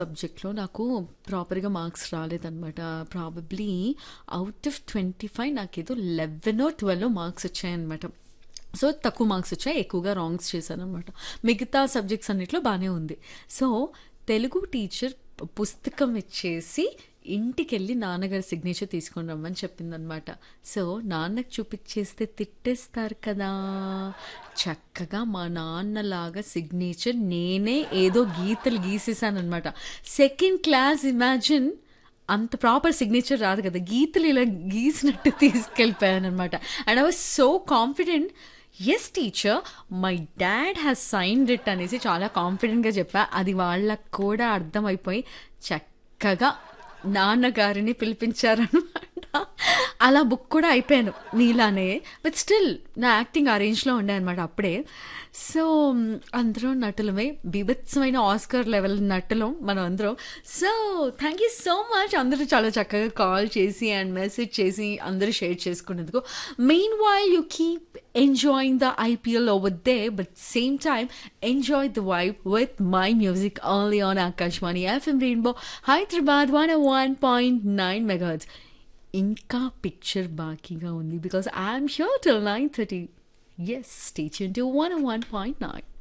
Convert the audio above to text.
సబ్జెక్ట్‌లో నాకు ప్రాపర్‌గా మార్క్స్ రాలేదనమాట. ప్రాబబ్లీ ఔట్ ఆఫ్ 25 నాకేదో 11 12 మార్క్స్ వచ్చాయనమాట. సో, తక్కువ మార్క్స్ వచ్చాయి. ఎక్కువగా రాంగ్స్ చేశాననమాట. మిగతా సబ్జెక్ట్స్ అన్నిట్లో బానే ఉంది. సో, తెలుగు టీచర్ ప్ పుస్తకం ఇచ్చేసి ఇంటికెళ్ళి నాన్నగారి సిగ్నేచర్ తీసుకొని రమ్మని చెప్పిందనమాట. సో, నాన్నకి చూపిచ్చేస్తే తిట్టేస్తారు కదా! చక్కగా మా నాన్నలాగా సిగ్నేచర్ నేనే ఏదో గీతలు గీసేసాననమాట. సెకండ్ క్లాస్ ఇమాజిన్ అంత ప్రాపర్ సిగ్నేచర్ రాదు కదా! గీతలు ఇలా గీసినట్టు తీసుకెళ్ళిపోయాననమాట. And I was so confident yes teacher my dad has signed it అనేసి చాలా కాన్ఫిడెంట్‌గా చెప్పా. అది వాళ్ళకి కూడా అర్థమైపోయి చక్కగా నాన్నగారిని పిలిపించారనమాట. అలా బుక్ కూడా అయిపోయాను నీలానే. బట్ స్టిల్ నా యాక్టింగ్ ఆ రేంజ్‌లో ఉండే అనమాట అప్పుడే. సో, అందరం నటులమే. బీభత్సమైన ఆస్కార్ లెవెల్ నటులం మనం అందరం. So, thank you so much అందరూ చాలా చక్కగా కాల్ చేసి అండ్ మెసేజ్ చేసి అందరూ షేర్ చేసుకున్నందుకు. Meanwhile you keep enjoying the IPL over there, but same time enjoy the vibe with my music only on Akashvani FM Rainbow Hyderabad 101.9 megahertz. ఇంకా picture బాకీగా ఉంది because I'm here till 9:30. Yes, stay tuned to 101.9.